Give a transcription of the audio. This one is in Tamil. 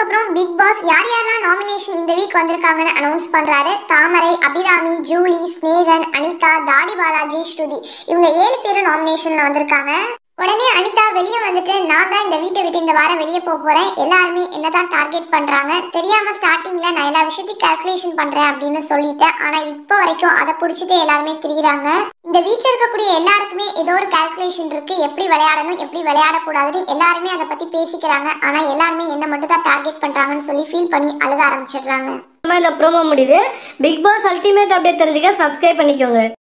அதுக்கப்புறம் பிக் பாஸ் யார் யாரெல்லாம் நாமினேஷன் இந்த வீக் வந்திருக்காங்கன்னு அனௌன்ஸ் பண்றாரு தாமரை அபிராமி ஜூலி ஸ்னேகன் அனிதா தாடி பாலாஜி ஸ்ருதி இவங்க ஏழு பேரும் நாமினேஷன்ல வந்திருக்காங்க உடனே அனிதா வெளியே வந்துட்டு நான் தான் இந்த வீட்டை விட்டு இந்த வாரம் வெளியே போக போறேன் எல்லாருமே என்னதான் டார்கெட் பண்றாங்க தெரியாம ஸ்டார்டிங்ல நான் எல்லா விஷயத்தையும் கால்குலேஷன் பண்றேன் அப்படின்னு சொல்லிட்டேன் ஆனா இப்போ வரைக்கும் அதை பிடிச்சிட்டு எல்லாருமே திரியிறாங்க இந்த வீட்டில் இருக்கக்கூடிய எல்லாருக்குமே ஏதோ ஒரு கால்குலேஷன் இருக்கு எப்படி விளையாடணும் எப்படி விளையாடக்கூடாதுன்னு எல்லாருமே அதை பத்தி பேசிக்கிறாங்க ஆனா எல்லாருமே என்ன மட்டும் தான் டார்கெட் பண்றாங்கன்னு சொல்லி ஃபீல் பண்ணி அழுக ஆரம்பிச்சிடுறாங்க இந்த ப்ரோமோ முடியுது பிக் பாஸ் அல்டிமேட் அப்டேட் தெரிஞ்சுக்க சப்ஸ்கிரைப் பண்ணிக்கோங்க